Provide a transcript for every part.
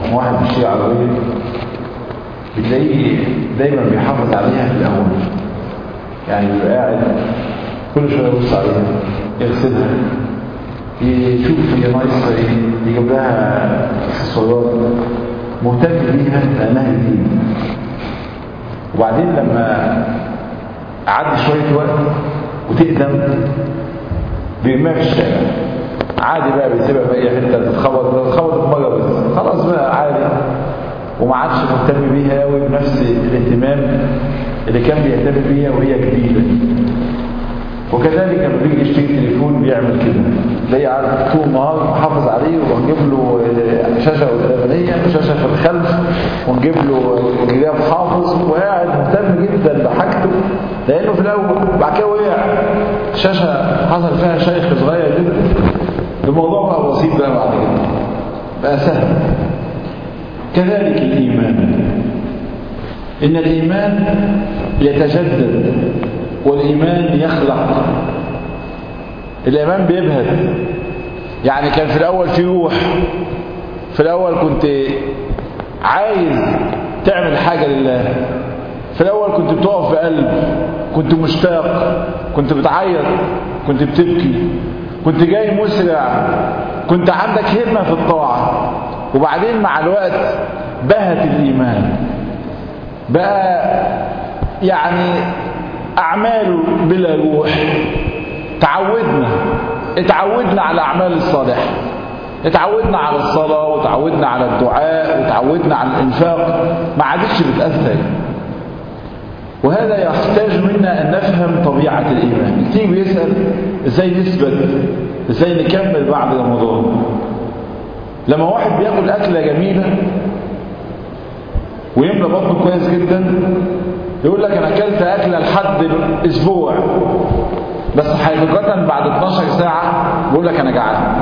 لما واحد بيشتري عربية بتلاقيه دايما بيحافظ عليها في الأول يعني بيبقى قاعد كل شوية يبص عليها يغسلها يشوف هي ناقصة ايه يجيب لها اكسسوارات مهتم بيها لأنها جديدة وبعدين لما عدي شوية وقت وتقدم بيرميها في الشارع عادي بقى بيسيبها في اي حته تتخبط تتخبط مره بس خلاص بقى عادي وما عادش مهتم بيها قوي بنفس الاهتمام اللي كان بيهتم بيها وهي جديده وكذلك لما بيجي يشتري تليفون بيعمل كده تلاقيه قاعد طول النهار محافظ عليه ونجيب له شاشه قدامانيه وشاشه في الخلف ونجيب له جراب حافظ وقاعد مهتم جدا بحاجته لانه في الاول بعد كده وقع شاشه حصل فيها شيخ صغير كده الموضوع بقى بسيط بقى بعد كده بقى سهل كذلك الايمان ان الايمان يتجدد والإيمان يخلق الإيمان بيبهت يعني كان في الأول في روح في الأول كنت عايز تعمل حاجة لله في الأول كنت بتقف بقلب كنت مشتاق كنت بتعيط كنت بتبكي كنت جاي مسرع كنت عندك همة في الطاعة وبعدين مع الوقت بهت الإيمان بقى يعني أعمال بلا روح تعودنا اتعودنا على الأعمال الصالحة اتعودنا على الصلاة وتعودنا على الدعاء وتعودنا على الإنفاق ما عادتش بتأثر وهذا يحتاج منا أن نفهم طبيعة الإيمان كتير بيسأل إزاي نثبت إزاي نكمل بعد رمضان لما واحد بياكل أكلة جميلة ويملى بطنه كويس جدا يقول لك انا اكلت اكله لحد اسبوع بس حقيقه بعد 12 ساعه بيقول لك انا جعان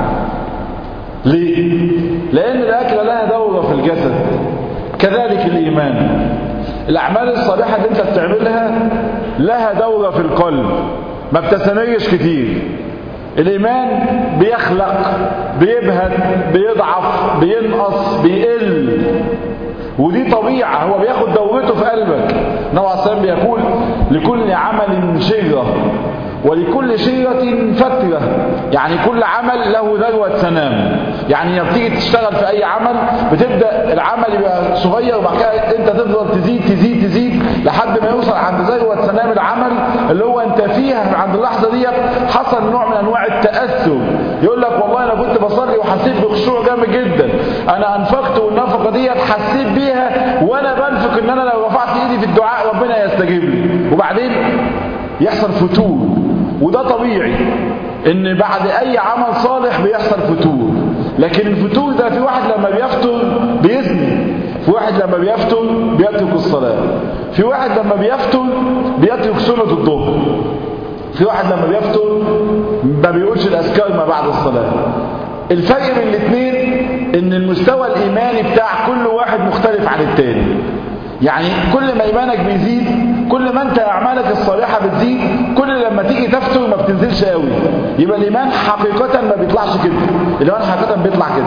ليه لان الاكله لها دوره في الجسد كذلك الايمان الاعمال الصالحه اللي انت بتعملها لها دوره في القلب ما بتستمرش كتير الايمان بيخلق بيبهت بيضعف بينقص بيقل ودي طبيعة هو بياخد دورته في قلبك نوع السلام بيقول لكل عمل شجرة ولكل شجرة فترة يعني كل عمل له ذروة سنام يعني لما بتيجي تشتغل في أي عمل بتبدأ العمل يبقى صغير وبعد كده أنت تفضل تزيد تزيد تزيد لحد ما يوصل عند ذروة سنام العمل اللي هو أنت فيها عند اللحظة ديت حصل نوع من أنواع التأثر يقول لك والله أنا كنت بصلي وحسيت بخشوع جامد جدا أنا أنفقت والنفقة ديت حسيت بيها وأنا بنفق إن أنا لو رفعت إيدي في الدعاء ربنا يستجيب لي وبعدين يحصل فتور وده طبيعي ان بعد اي عمل صالح بيحصل فتور لكن الفتور ده في واحد لما بيفتر بيزني في واحد لما بيفتر بيترك الصلاة في واحد لما بيفتر بيترك سنة الظهر في واحد لما بيفتر ما بيقولش الاذكار ما بعد الصلاة الفرق بين الاثنين ان المستوى الايماني بتاع كل واحد مختلف عن التاني يعني كل ما ايمانك بيزيد كل ما انت اعمالك الصالحه بتزيد كل لما تيجي تفتر ما بتنزلش قوي يبقى الايمان حقيقه ما بيطلعش كده الايمان حقيقه بيطلع كده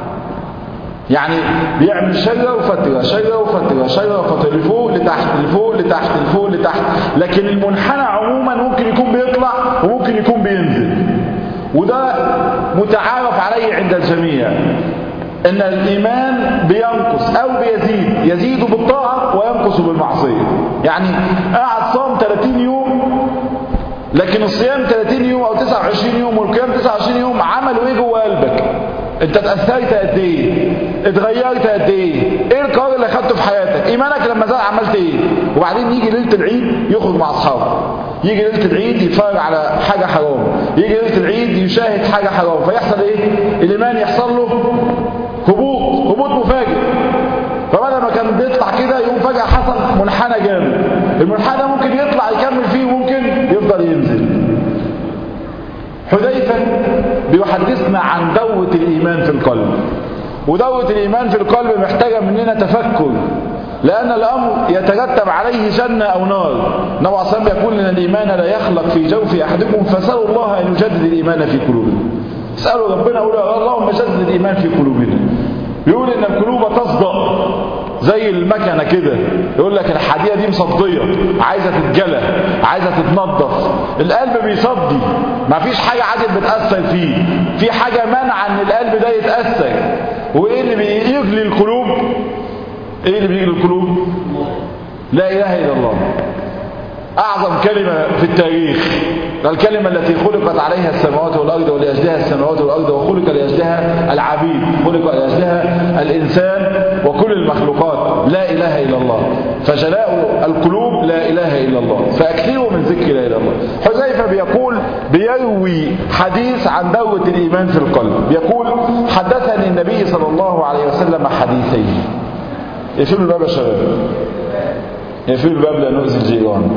يعني بيعمل شجره وفتره شجره وفتره شجره وفتره لفوق لتحت لفوق لتحت لفوق لتحت لكن المنحنى عموما ممكن يكون بيطلع وممكن يكون بينزل وده متعارف عليه عند الجميع ان الايمان بينقص او بيزيد يزيد بالطاعه وينقص بالمعصيه يعني قاعد صام 30 يوم لكن الصيام 30 يوم او 29 يوم والقيام 29 يوم عملوا ايه جوه قلبك انت اتاثرت قد ايه اتغيرت قد ايه ايه القرار اللي اخدته في حياتك ايمانك لما زاد عملت ايه وبعدين يجي ليله العيد يخرج مع اصحابه يجي ليله العيد يتفرج على حاجه حرام يجي ليله العيد يشاهد حاجه حرام فيحصل ايه الايمان يحصل له هبوط هبوط مفاجئ فبدل ما كان بيطلع كده يقوم فجأة حصل منحنى جامد المنحنى ممكن يطلع يكمل فيه وممكن يفضل ينزل حذيفة بيحدثنا عن دوة الإيمان في القلب ودوة الإيمان في القلب محتاجة مننا تفكر لأن الأمر يترتب عليه جنة أو نار نبي عليه الصلاة يقول إن الإيمان لا يخلق في جوف أحدكم فسألوا الله أن يجدد الإيمان في قلوبنا اسألوا ربنا قولوا اللهم جدد الإيمان في قلوبنا بيقول ان القلوب تصدأ زي المكنه كده يقول لك الحديده دي مصديه عايزه تتجلى عايزه تتنظف القلب بيصدي ما فيش حاجه عادل بتاثر فيه في حاجه منع ان القلب ده يتاثر وايه اللي بيجلي القلوب ايه اللي بيجلي القلوب لا اله الا الله أعظم كلمة في التاريخ الكلمة التي خلقت عليها السماوات والأرض ولأجلها السماوات والأرض وخلق لأجلها العبيد خلق لأجلها الإنسان وكل المخلوقات لا إله إلا الله فجلاء القلوب لا إله إلا الله فأكثروا من ذكر لا إله إلا الله حذيفة بيقول بيروي حديث عن دورة الإيمان في القلب بيقول حدثني النبي صلى الله عليه وسلم حديثين يقفلوا الباب يا شباب يقفلوا الباب لا نؤذي الجيران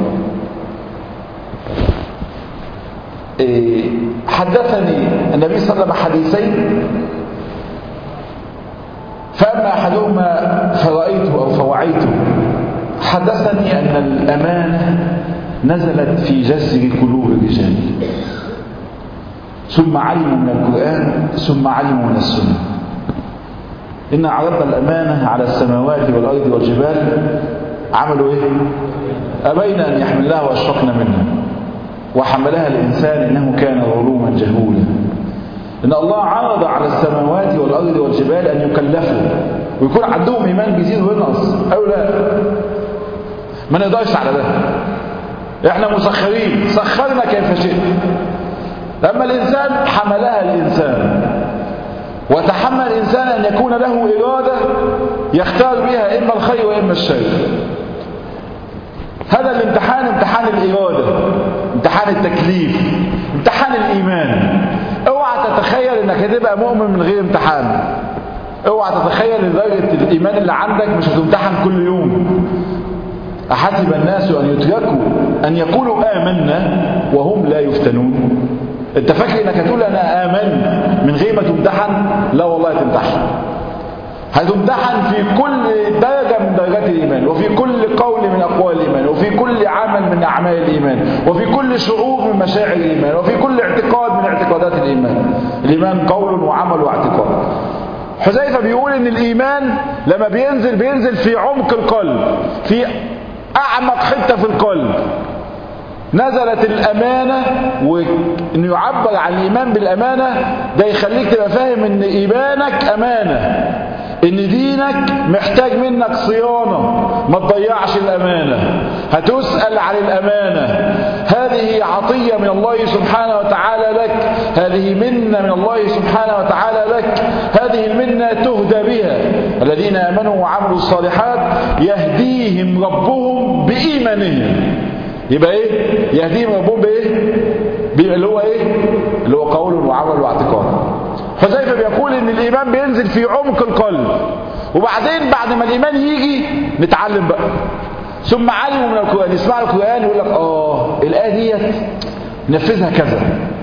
إيه حدثني النبي صلى الله عليه وسلم حديثين فأما أحدهما فرأيته أو فوعيته حدثني أن الأمانة نزلت في جسر قلوب الرجال ثم علموا من القرآن ثم علموا من السنة إن عرضنا الأمانة على السماوات والأرض والجبال عملوا إيه؟ أبين أن يحملها وأشفقن منها وحملها الإنسان إنه كان ظلوما جهولا إن الله عرض على السماوات والأرض والجبال أن يكلفوا ويكون عندهم إيمان جديد وينقص أو لا ما نقدرش على ده احنا مسخرين سخرنا كيف شئنا لما الإنسان حملها الإنسان وتحمل الإنسان أن يكون له إرادة يختار بها إما الخير وإما الشر هذا الامتحان امتحان الإرادة امتحان التكليف امتحان الإيمان اوعى تتخيل انك هتبقى مؤمن من غير امتحان اوعى تتخيل ان درجة الإيمان اللي عندك مش هتمتحن كل يوم أحسب الناس أن يتركوا أن يقولوا آمنا وهم لا يفتنون انت فاكر انك هتقول انا امن من غير ما تمتحن لا والله تمتحن هتمتحن في كل درجة من درجات الإيمان وفي كل قول من أقوال الإيمان وفي كل عمل من أعمال الإيمان وفي كل شعور من مشاعر الإيمان وفي كل اعتقاد من اعتقادات الإيمان الإيمان قول وعمل واعتقاد حذيفة بيقول إن الإيمان لما بينزل بينزل في عمق القلب في أعمق حتة في القلب نزلت الأمانة وإنه يعبر عن الإيمان بالأمانة ده يخليك تبقى فاهم إن إيمانك أمانة إن دينك محتاج منك صيانة ما تضيعش الأمانة هتسأل عن الأمانة هذه عطية من الله سبحانه وتعالى لك هذه منة من الله سبحانه وتعالى لك هذه المنة تهدى بها الذين آمنوا وعملوا الصالحات يهديهم ربهم بإيمانهم يبقى ايه يهديهم ربهم بايه اللي هو ايه اللي هو قول وعمل واعتقاد حذيفه بيقول ان الايمان بينزل في عمق القلب وبعدين بعد ما الايمان يجي نتعلم بقى ثم علموا من القران يسمعوا القران يقول لك اه الايه ديت نفذها كذا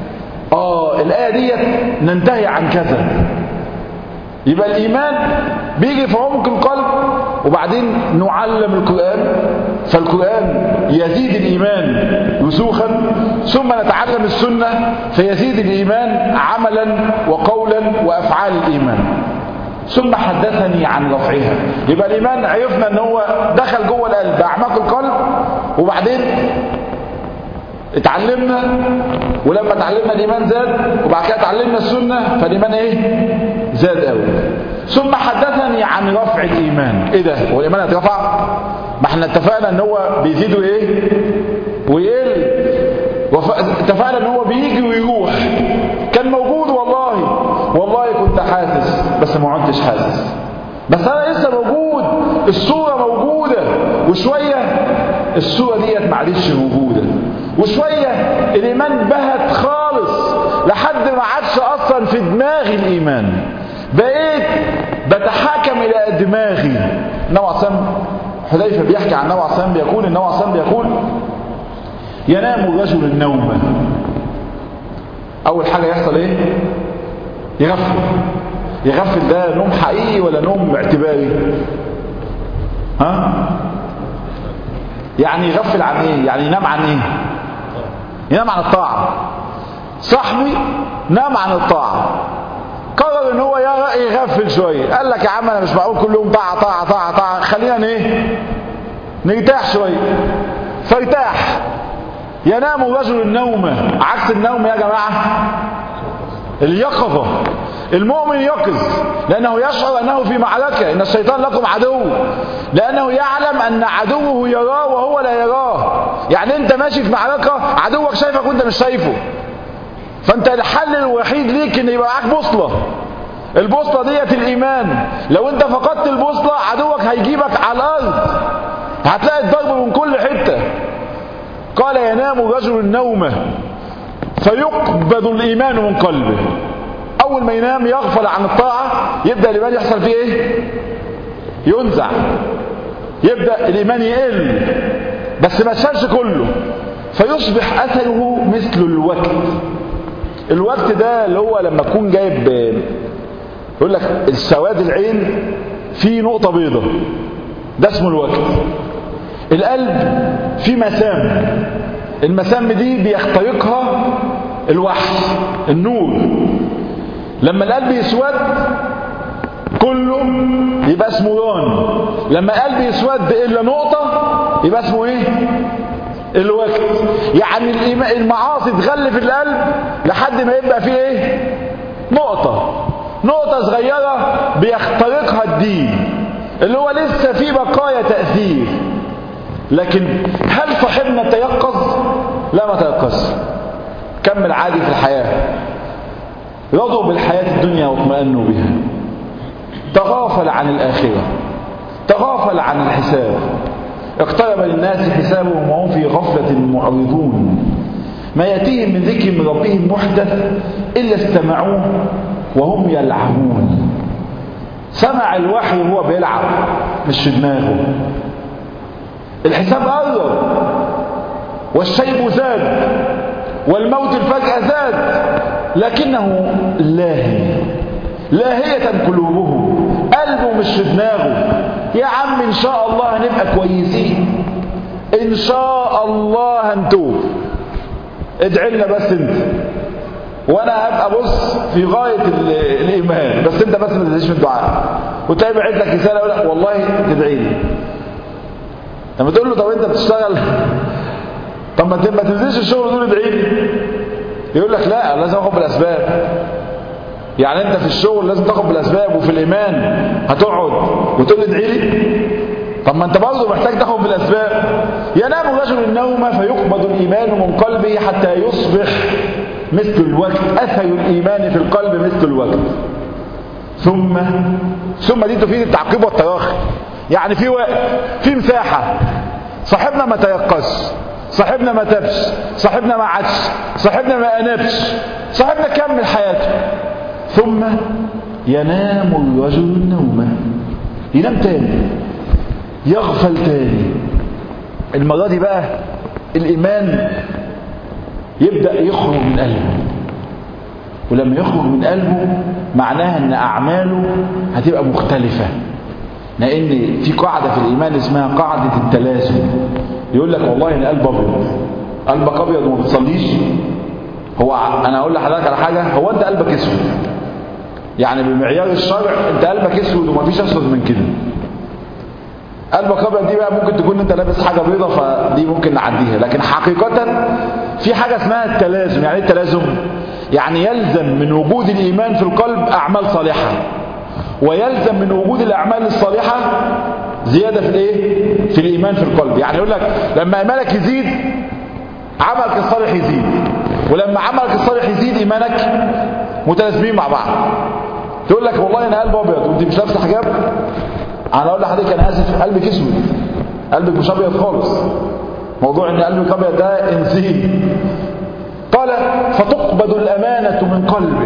اه الايه ديت ننتهي عن كذا يبقى الإيمان بيجي في عمق القلب وبعدين نعلم القرآن فالقرآن يزيد الإيمان رسوخا ثم نتعلم السنة فيزيد الإيمان عملا وقولا وأفعال الإيمان ثم حدثني عن رفعها يبقى الإيمان عرفنا أن هو دخل جوه القلب بأعماق القلب وبعدين اتعلمنا ولما اتعلمنا الايمان زاد وبعد كده اتعلمنا السنه فالايمان ايه زاد قوي ثم حدثني عن رفع الايمان ايه ده هو الايمان هيترفع ما احنا اتفقنا ان هو بيزيد وايه ويقل وف... اتفقنا ان هو بيجي ويروح كان موجود والله والله كنت حاسس بس ما عدتش حاسس بس انا لسه موجود الصوره موجوده وشويه الصوره ديت معلش موجوده وشوية الإيمان بهت خالص لحد ما عادش أصلا في دماغي الإيمان بقيت بتحاكم إلى دماغي نوع سم حذيفة بيحكي عن نوع سم بيقول النوع سم بيقول ينام الرجل النوم أول حاجة يحصل إيه يغفل يغفل ده نوم حقيقي ولا نوم اعتباري ها يعني يغفل عن ايه يعني ينام عن ايه ينام عن الطاعة صاحبي نام عن الطاعة قرر قرر ان هو يغفل شويه قال لك يا عم انا مش معقول كل يوم طاعه طاعه طاعه طاعه خلينا ايه نرتاح شويه فارتاح ينام الرجل النوم عكس النوم يا جماعه اليقظه المؤمن يقظ لأنه يشعر أنه في معركة إن الشيطان لكم عدو لأنه يعلم أن عدوه يراه وهو لا يراه يعني أنت ماشي في معركة عدوك شايفك وأنت مش شايفه فأنت الحل الوحيد ليك أن يبقى معاك بوصلة البوصلة ديت الإيمان لو أنت فقدت البوصلة عدوك هيجيبك على الأرض هتلاقي الضرب من كل حتة قال ينام رجل النوم فيقبض الإيمان من قلبه أول ما ينام يغفل عن الطاعة يبدأ الإيمان يحصل فيه إيه؟ ينزع يبدأ الإيمان يقل بس ما تشالش كله فيصبح أثره مثل الوقت الوقت ده اللي هو لما تكون جايب يقول لك السواد العين فيه نقطة بيضة ده اسمه الوقت القلب فيه مسام المسام دي بيخترقها الوحي النور لما القلب يسود كله يبقى اسمه ران لما القلب يسود الا نقطه يبقى اسمه ايه الوقت يعني المعاصي تغلف القلب لحد ما يبقى فيه ايه نقطه نقطه صغيره بيخترقها الدين اللي هو لسه فيه بقايا تاثير لكن هل صاحبنا تيقظ لا ما تيقظش كمل عادي في الحياه رضوا بالحياة الدنيا واطمأنوا بها تغافل عن الآخرة تغافل عن الحساب اقترب للناس حسابهم وهم في غفلة معرضون ما يأتيهم من ذكر من ربهم محدث إلا استمعوه وهم يلعبون سمع الوحي وهو بيلعب مش في دماغه الحساب قرب والشيب زاد والموت الفجأة زاد لكنه لاهي لاهية قلوبهم قلبه مش في دماغه يا عم إن شاء الله هنبقى كويسين إن شاء الله هنتوب ادعي لنا بس انت وانا هبقى بص في غايه الايمان بس انت بس ما تدعيش في الدعاء وتلاقي بعت لك رساله يقول لك والله تدعي لي لما تقول له طب انت بتشتغل طب ما ما تنزلش الشغل تقول ادعي لي يقول لك لا لازم اخد بالاسباب يعني انت في الشغل لازم تاخد بالاسباب وفي الايمان هتقعد وتقول لي ادعي لي طب ما انت برضه محتاج تاخد بالاسباب ينام الرجل النوم فيقبض الايمان من قلبه حتى يصبح مثل الوقت اثر الايمان في القلب مثل الوقت ثم ثم دي تفيد التعقيب والتراخي يعني في وقت في مساحه صاحبنا ما تيقظش صاحبنا ما تبش صاحبنا ما عادش صاحبنا ما انبش صاحبنا كمل حياته ثم ينام الرجل النوم ينام تاني يغفل تاني المرة دي بقى الإيمان يبدأ يخرج من قلبه ولما يخرج من قلبه معناها ان أعماله هتبقى مختلفة لأن في قاعدة في الإيمان اسمها قاعدة التلازم يقول لك والله أنا قلب أبيض قلبك أبيض وما بتصليش هو أنا أقول لحضرتك على حاجة هو أنت قلبك أسود يعني بمعيار الشرع أنت قلبك أسود ومفيش أسود من كده قلبك ابيض دي بقى ممكن تكون انت لابس حاجه بيضه فدي ممكن نعديها لكن حقيقه في حاجه اسمها التلازم يعني ايه التلازم يعني يلزم من وجود الايمان في القلب اعمال صالحه ويلزم من وجود الاعمال الصالحه زياده في الايه في الايمان في القلب يعني يقول لك لما ايمانك يزيد عملك الصالح يزيد ولما عملك الصالح يزيد ايمانك متلازمين مع بعض تقول لك والله انا قلب ابيض وانت مش لابسه حجاب انا اقول لحضرتك انا اسف قلبك اسود قلبك مش ابيض خالص موضوع ان قلبك ابيض ده انسيه قال فتقبض الامانه من قلبه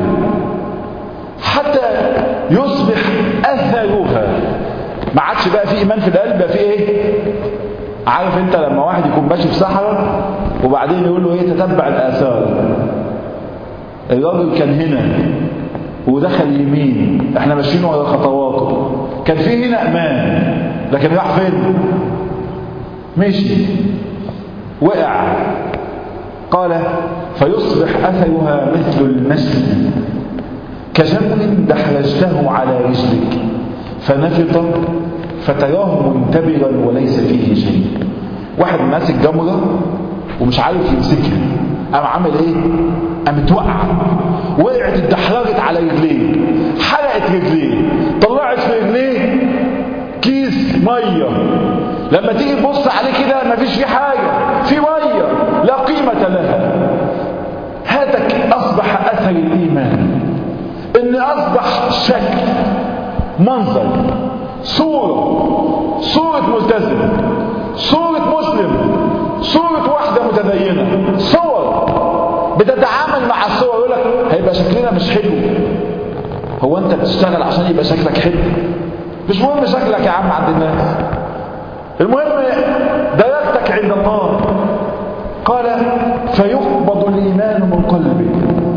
حتى يصبح اثرها ما عادش بقى في ايمان في القلب بقى في ايه عارف انت لما واحد يكون ماشي في صحراء وبعدين يقول له ايه تتبع الاثار الراجل كان هنا ودخل يمين احنا ماشيين ورا خطواته كان في هنا امان لكن راح فين مشي وقع قال فيصبح اثرها مثل المشي كجمر دحرجته على رجلك فنفط فتراه منتبرا وليس فيه شيء واحد ماسك جمرة ومش عارف يمسكها قام عامل ايه قام اتوقع وقعت اتدحرجت على رجليه حرقت رجليه طلعت في رجليه كيس ميه لما تيجي تبص عليه كده مفيش فيه حاجه في ميه لا قيمه لها هاتك اصبح اثر الايمان ان اصبح شكل منظر صوره صوره ملتزم صوره مسلم صوره واحده متدينه صور بتتعامل مع الصور يقول لك هيبقى شكلنا مش حلو هو انت بتشتغل عشان يبقى شكلك حلو مش مهم شكلك يا عم عند الناس المهم درجتك عند الله قال فيقبض الايمان من قلبه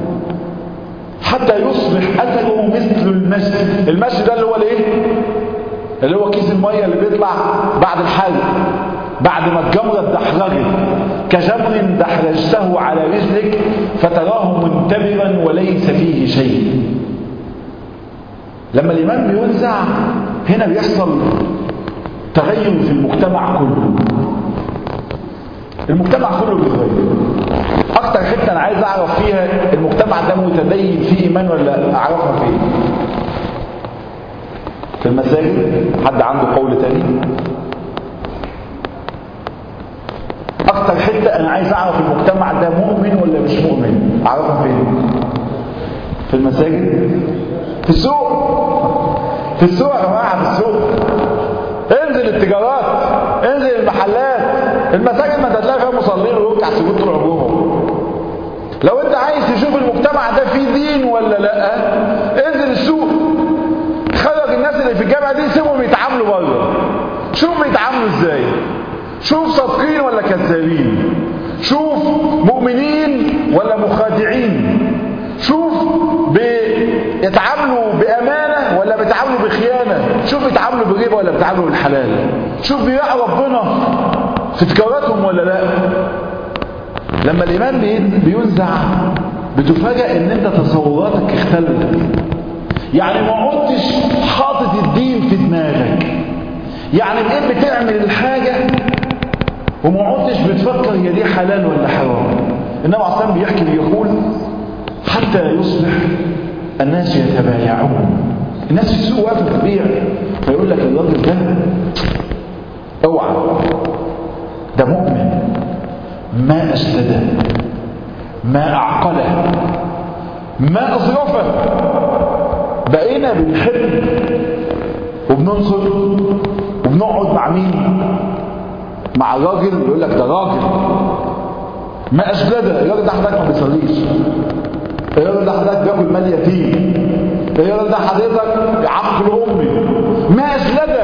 حتى يصبح اثره مثل المشي المشي ده اللي هو الايه اللي هو كيس الميه اللي بيطلع بعد الحرق بعد ما الجمرة اتدحرجت كجمر دحرجته على رجلك فتراه منتبرا وليس فيه شيء لما الإيمان بينزع هنا بيحصل تغير في المجتمع كله المجتمع كله بيتغير أكتر حتة أنا عايز أعرف فيها المجتمع ده متدين فيه إيمان ولا أعرفها فين في المساجد حد عنده قول تاني اكتر حته انا عايز اعرف المجتمع ده مؤمن ولا مش مؤمن اعرفها فين في المساجد في السوق في السوق يا جماعه في السوق انزل التجارات انزل المحلات المساجد ما تلاقي فيها مصلين ويركع سجود طول عمرهم لو انت عايز تشوف المجتمع ده فيه دين ولا لا انزل السوق خرج الناس اللي في الجامعه دي سيبهم يتعاملوا بره شوف بيتعاملوا ازاي شوف صادقين ولا كذابين شوف مؤمنين ولا مخادعين شوف بيتعاملوا بأمانة ولا بيتعاملوا بخيانة شوف بيتعاملوا بربا ولا بيتعاملوا بالحلال شوف بيراعوا ربنا في تجارتهم ولا لا لما الإيمان بينزع بتفاجأ ان انت تصوراتك اختلفت يعني ما عدتش حاطط الدين في دماغك يعني بقيت بتعمل الحاجة وما عدتش بتفكر هي دي حلال ولا حرام النبي عليه الصلاه بيحكي بيقول حتى يصبح الناس يتبايعون الناس في السوق واقفه تبيع فيقول لك الراجل ده اوعى ده مؤمن ما اسلده ما اعقله ما اصرفه بقينا بنحب وبننصر وبنقعد مع مين مع راجل يقول لك ده راجل ما أجلده الراجل ده حضرتك ما بيصليش الراجل ده حضرتك بياكل مال يتيم الراجل ده حضرتك عقل أمي ما أجلده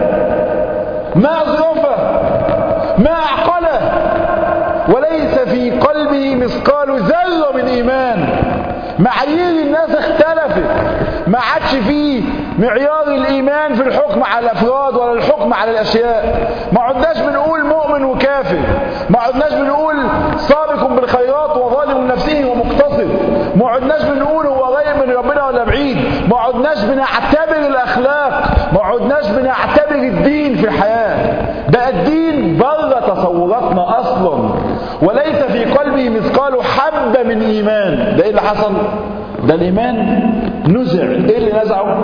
ما أظرفه ما أعقله وليس في قلبه مثقال ذرة من إيمان معايير الناس اختلفت ما عادش فيه معيار الإيمان في الحكم على الأفراد ولا الحكم على الأشياء ما عدناش بنقول مؤمن وكافر ما عدناش بنقول سابق بالخيرات وظالم نفسه ومقتصد ما عدناش بنقول هو قريب من ربنا ولا بعيد ما عدناش بنعتبر الأخلاق ما عدناش بنعتبر الدين في الحياة بقى الدين بره تصوراتنا أصلا وليس في قلبه مثقال حبة من إيمان ده إيه اللي حصل؟ ده الإيمان نزع إيه اللي نزعه؟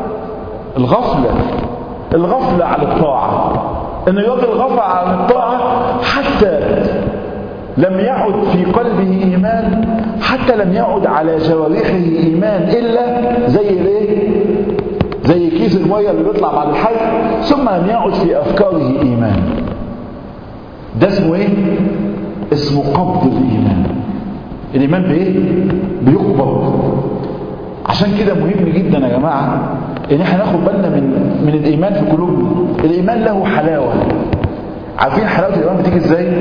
الغفلة الغفلة عن الطاعة إن الراجل غفل عن الطاعة حتى لم يعد في قلبه إيمان حتى لم يعد على جوارحه إيمان إلا زي الايه؟ زي كيس المية اللي بيطلع بعد الحج ثم لم يعد في أفكاره إيمان ده اسمه إيه؟ اسمه قبض الإيمان الإيمان بإيه؟ بيقبض عشان كده مهم جدا يا جماعة ان احنا ناخد بالنا من من الايمان في قلوبنا الايمان له حلاوة عارفين حلاوة الايمان بتيجي ازاي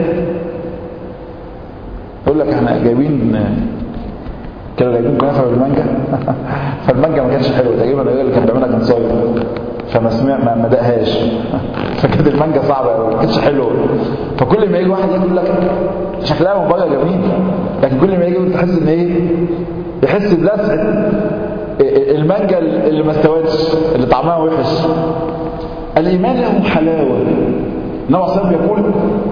يقول لك احنا جايبين كانوا جايبين كنافه بالمانجا فالمانجا ما كانتش حلوه تقريبا الراجل اللي كان بيعملها كان صايم فما سمع ما, ما دقهاش فكانت المانجا صعبه قوي ما كانتش حلوه فكل ما يجي واحد يقول لك شكلها من بره جميل لكن كل ما يجي تحس ان ايه يحس بلسعه المانجا اللي ما استوتش اللي طعمها وحش الإيمان له حلاوة النبي صلى الله عليه وسلم يقول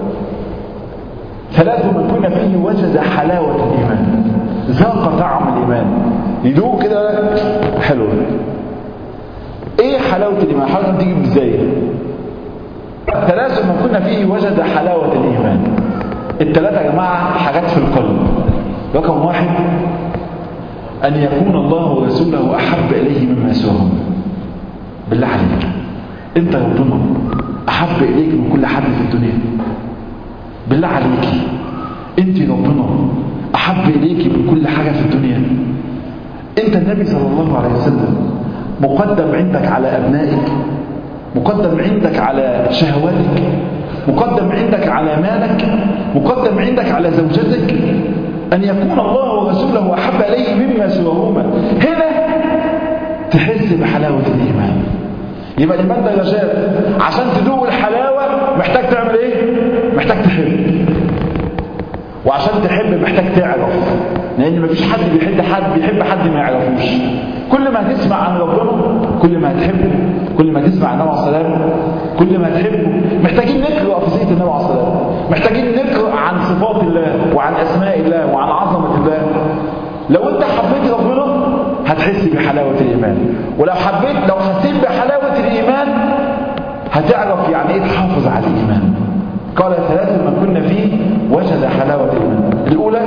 ثلاث من كنا فيه وجد حلاوة الإيمان ذاق طعم الإيمان يدوق كده حلو ايه حلاوة الإيمان حلاوة تيجي ازاي ثلاث من كنا فيه وجد حلاوة الإيمان الثلاثة يا جماعة حاجات في القلب رقم واحد أن يكون الله ورسوله أحب إليه مما سواهم بالله عليك أنت ربنا أحب إليك من كل حد في الدنيا بالله عليك أنت ربنا أحب إليك من كل حاجة في الدنيا أنت النبي صلى الله عليه وسلم مقدم عندك على أبنائك مقدم عندك على شهواتك مقدم عندك على مالك مقدم عندك على زوجتك أن يكون الله ورسوله أحب إليه مما سواهما هنا تحس بحلاوة الإيمان يبقى الإيمان درجات عشان تدوق الحلاوة محتاج تعمل إيه؟ محتاج تحب وعشان تحب محتاج تعرف لأن مفيش حد بيحب حد بيحب حد ما يعرفوش كل ما تسمع عن ربنا كل ما تحبه كل ما تسمع عن النبي عليه السلام كل ما تحبه محتاجين نقرأ في سيرة النبي عليه السلام محتاجين نقرأ عن صفات الله وعن أسماء الله وعن عظمة الله لو أنت حبيت ربنا هتحس بحلاوة الإيمان ولو حبيت لو حسيت بحلاوة الإيمان هتعرف يعني إيه تحافظ على الإيمان قال ثلاثة من كنا فيه وجد حلاوة الإيمان الأولى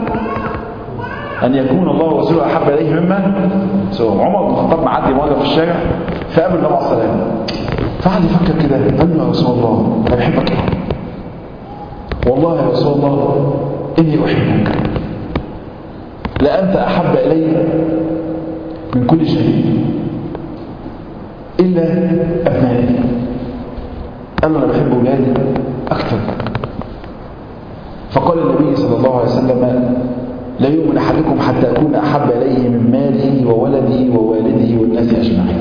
أن يكون الله ورسوله أحب إليه مما سوى عمر بن الخطاب معدي مرة في الشارع فقابل النبي عليه السلام فقعد يفكر كده قال له يا رسول الله أنا بحبك إيه؟ والله يا رسول الله إني أحبك لأنت أحب إلي من كل شيء إلا أبنائي قال له أنا بحب أولادي أكثر فقال النبي صلى الله عليه وسلم لا يؤمن أحدكم حتى أكون أحب إليه من ماله وولده ووالده والناس أجمعين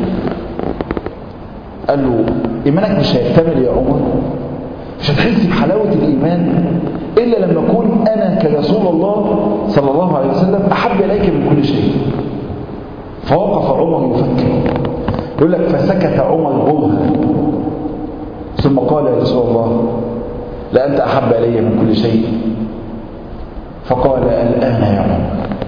قال له إيمانك مش هيكتمل يا عمر مش هتحس بحلاوة الإيمان إلا لما أكون أنا كرسول الله صلى الله عليه وسلم أحب إليك من كل شيء فوقف عمر يفكر يقول لك فسكت عمر برها ثم قال يا رسول الله لا أنت أحب إلي من كل شيء فقال الآن يا عمر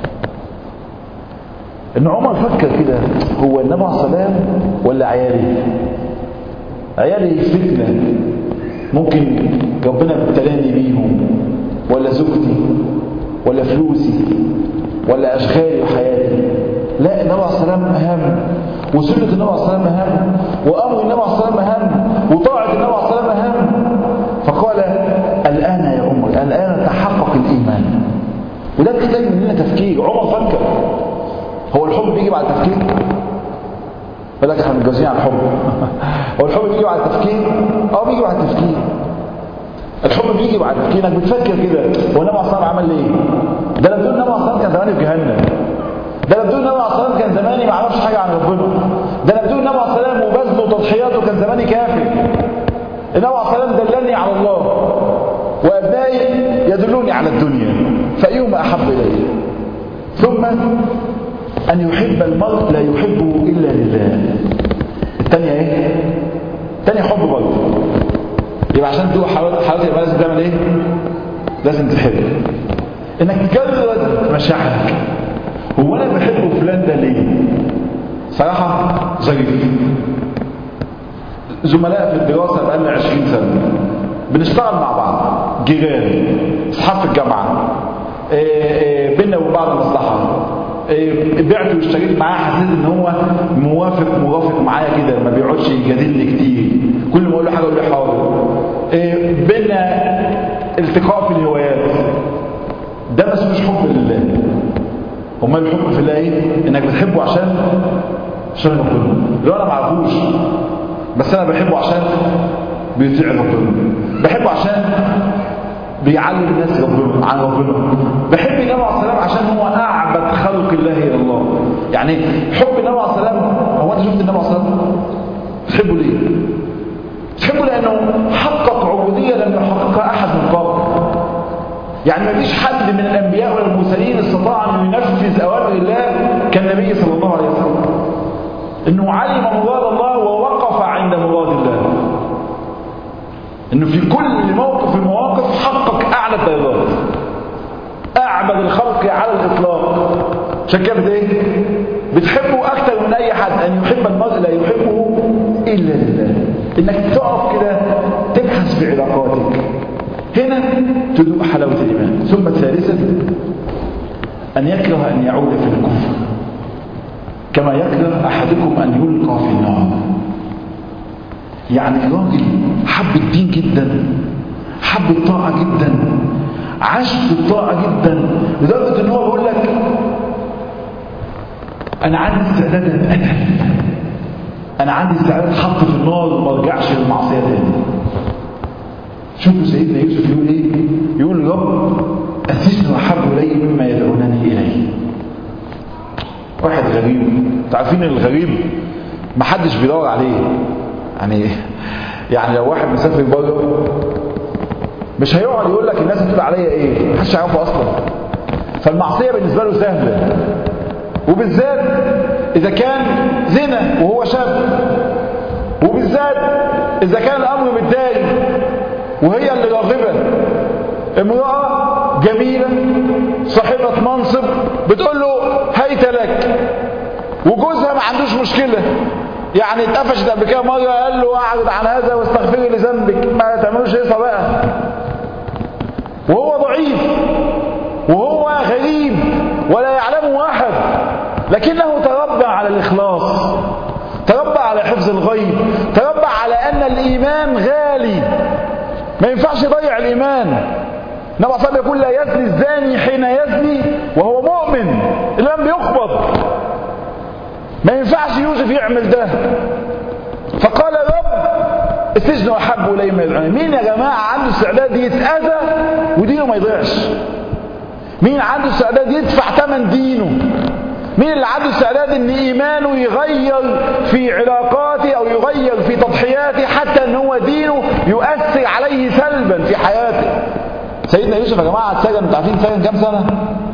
إن عمر فكر كده هو النبي عليه السلام ولا عيالي عيالي فتنة ممكن ربنا ابتلاني بيهم ولا زوجتي ولا فلوسي ولا أشغالي وحياتي لا النبي عليه السلام أهم وسنة النبي عليه السلام أهم وأمر النبي عليه السلام أهم وطاعة النبي عليه السلام أهم فقال الآن يا عمر الآن تحقق الإيمان وده بيحتاج مننا تفكير عمر فكر هو الحب بيجي بعد التفكير يقول لك احنا متجوزين على الحب هو الحب بيجي بعد التفكير اه بيجي بعد التفكير الحب بيجي بعد التفكير انك بتفكر كده هو النبي عليه الصلاه عمل ايه ده لو بدون النبي عليه الصلاه كان زماني في جهنم ده لو بدون النبي عليه الصلاه كان زماني ما اعرفش حاجه عن ربنا ده لو بدون النبي عليه الصلاه وبذله وتضحياته كان زماني كافر النبي عليه الصلاه دلني على الله وابنائي يدلوني على الدنيا فايهما احب الي ثم أن يحب المرء لا يحبه إلا لله الثانية إيه؟ الثانية حب برضه يبقى عشان تدوق حلاوة حلاوة يبقى لازم تعمل إيه؟ لازم تحب إنك تجرد مشاعرك هو أنا بحب فلان ده ليه؟ صراحة ظريف زملاء في الدراسة بقالنا 20 سنة بنشتغل مع بعض جيران أصحاب في الجامعة بينا وبين بعض مصلحة بعت واشتريت معاه حسيت ان هو موافق موافق معايا كده ما بيقعدش يجادلني كتير كل ما اقول له حاجه يقول لي حاضر بينا التقاء في الهوايات ده ما اسموش حب لله امال الحب في الله ايه انك بتحبه عشان عشان ربنا لو انا ما اعرفوش بس انا بحبه عشان بيطيع ربنا بحبه عشان بيعلم الناس ربنا عن ربنا بحب النبي عليه السلام عشان هو اعبد خلق الله الى الله يعني حب النبي عليه السلام هو انت شفت النبي عليه السلام تحبه ليه تحبه لانه حقق عبوديه لم يحققها احد من قبل يعني ما فيش حد من الانبياء ولا المرسلين استطاع ان ينفذ اوامر الله كالنبي صلى الله عليه وسلم انه علم مراد الله ووقف عند مراد الله انه في كل موقف من المواقف حقق اعلى الدرجات اعبد الخلق على الاطلاق عشان كده ايه بتحبه اكتر من اي حد ان يحب المرء لا يحبه الا لله انك تقف كده تبحث في علاقاتك هنا تذوق حلاوه الايمان ثم ثالثا ان يكره ان يعود في الكفر كما يكره احدكم ان يلقى في النار يعني راجل حب الدين جدا حب الطاعه جدا عاش في الطاعه جدا لدرجه ان هو بيقول لك انا عندي استعداد اتقتل انا عندي استعداد اتحط في النار وما ارجعش للمعصيه تاني شوفوا سيدنا يوسف يقول ايه يقول رب السجن احب الي مما يدعونني اليه واحد غريب تعرفين الغريب محدش بيدور عليه يعني يعني لو واحد مسافر بره مش هيقعد يقول لك الناس هتقول عليا ايه محدش يعرفه اصلا فالمعصيه بالنسبه له سهله وبالذات اذا كان زنا وهو شاب وبالذات اذا كان الامر متضايق وهي اللي راغبه امراه جميله صاحبه منصب بتقول له هيت لك وجوزها ما عندوش مشكله يعني اتقفشت قبل كده مره قال له اعرض عن هذا واستغفري لذنبك ما تعملوش هيصه بقى وهو ضعيف وهو غريب ولا يعلمه احد لكنه تربى على الاخلاص تربى على حفظ الغيب تربى على ان الايمان غالي ما ينفعش يضيع الايمان النبي صلى الله عليه وسلم يقول لا يزني الزاني حين يزني وهو مؤمن الايمان بيقبض ما ينفعش يوسف يعمل ده فقال رب السجن احب الي ما يدعوني مين يا جماعه عنده استعداد يتاذى ودينه ما يضيعش مين عنده استعداد يدفع ثمن دينه مين اللي عنده استعداد ان ايمانه يغير في علاقاته او يغير في تضحياته حتى ان هو دينه يؤثر عليه سلبا في حياته سيدنا يوسف يا جماعه اتسجن انتوا عارفين اتسجن كام سنه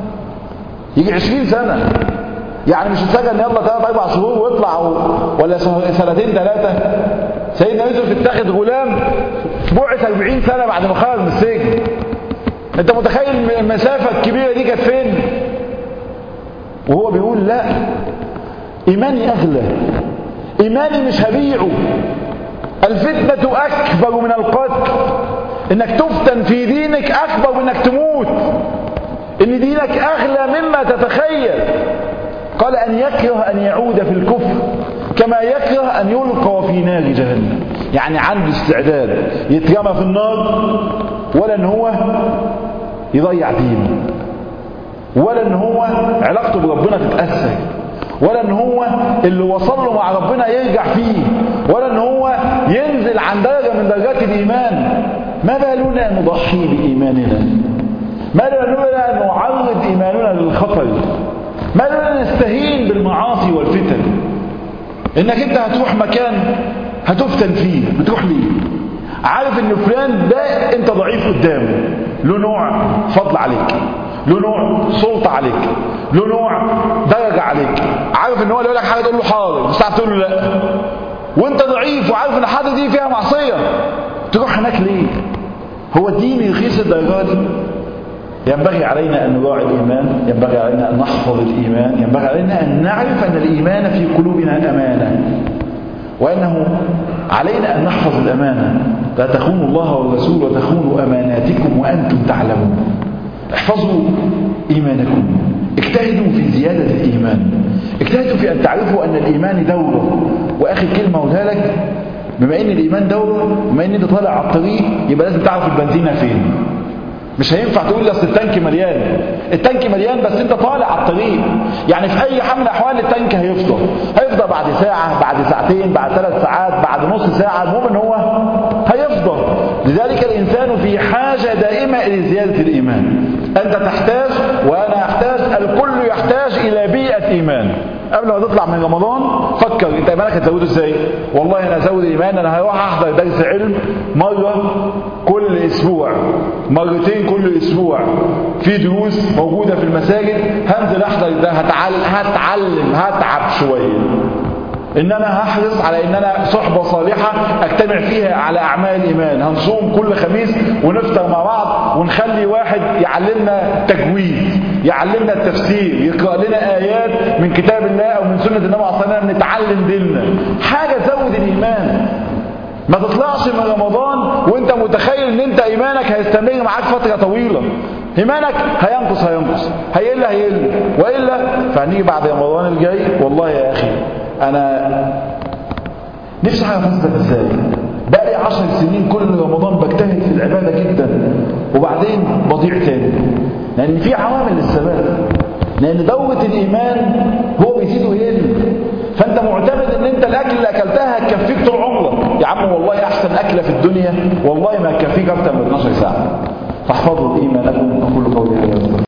يجي 20 سنه يعني مش اتسجن يلا ثلاث اربع شهور ويطلع ولا سنتين ثلاثه سيدنا يوسف اتخذ غلام بعث 40 سنه بعد ما خرج من السجن انت متخيل المسافه الكبيره دي كانت فين وهو بيقول لا ايماني اغلى ايماني مش هبيعه الفتنه اكبر من القتل انك تفتن في دينك اكبر من انك تموت ان دينك اغلى مما تتخيل قال ان يكره ان يعود في الكفر كما يكره ان يلقى في نار جهنم يعني عنده استعداد يترمى في النار ولا ان هو يضيع دينه ولا ان هو علاقته بربنا تتاثر ولا ان هو اللي وصل له مع ربنا يرجع فيه ولا ان هو ينزل عن درجه من درجات الايمان ما بالنا نضحي بايماننا ما بالنا ان نعرض ايماننا للخطر ما بالنا نستهين بالمعاصي والفتن انك انت هتروح مكان هتفتن فيه هتروح ليه عارف ان فلان ده انت ضعيف قدامه له نوع فضل عليك له نوع سلطة عليك له نوع درجة عليك عارف ان هو اللي يقول لك حاجة تقول له حاضر مش هتعرف تقول له لا وانت ضعيف وعارف ان الحاجة دي فيها معصية تروح هناك ليه هو الدين رخيص الدرجات دي ينبغي علينا أن نراعي الإيمان ينبغي علينا أن نحفظ الإيمان ينبغي علينا أن نعرف أن الإيمان في قلوبنا أمانة وأنه علينا أن نحفظ الأمانة لا تخونوا الله والرسول وتخونوا أماناتكم وأنتم تعلمون احفظوا إيمانكم اجتهدوا في زيادة الإيمان اجتهدوا في أن تعرفوا أن الإيمان دورة وآخر كلمة أقولها لك بما أن الإيمان دورة بما أن أنت طالع على الطريق يبقى لازم تعرف البنزينة فين مش هينفع تقول لي اصل التانك مليان التانك مليان بس انت طالع على الطريق يعني في اي حال من الاحوال التانك هيفضى هيفضى بعد ساعه بعد ساعتين بعد ثلاث ساعات بعد نص ساعه المهم ان هو هيفضى لذلك الانسان في حاجه دائمه الى زياده الايمان انت تحتاج وانا احتاج الكل يحتاج تحتاج إلى بيئة إيمان قبل ما تطلع من رمضان فكر انت ايمانك هتزوده ازاي والله انا ازود ايمان انا هروح احضر درس علم مره كل اسبوع مرتين كل اسبوع في دروس موجوده في المساجد هنزل احضر ده هتعلم هتعلم هتعب شويه ان انا هحرص على ان انا صحبة صالحة اجتمع فيها على اعمال الايمان هنصوم كل خميس ونفطر مع بعض ونخلي واحد يعلمنا تجويد يعلمنا التفسير يقرأ لنا ايات من كتاب الله او من سنة النبي عليه الصلاة والسلام نتعلم ديننا حاجة تزود الايمان ما تطلعش من رمضان وانت متخيل ان انت ايمانك هيستمر معاك فترة طويلة ايمانك هينقص هينقص هيقل هيقل والا فهنيجي بعد رمضان الجاي والله يا اخي انا نفسي حاجه تثبت ازاي بقالي عشر سنين كل رمضان بجتهد في العباده جدا وبعدين بضيع تاني لان في عوامل للثبات لان دوره الايمان هو بيزيد ويقل فانت معتمد ان انت الاكل اللي اكلتها هتكفيك طول عمرك يا عم والله احسن اكله في الدنيا والله ما هتكفيك اكتر من 12 ساعه فاحفظوا ايمانكم اقول قولي هذا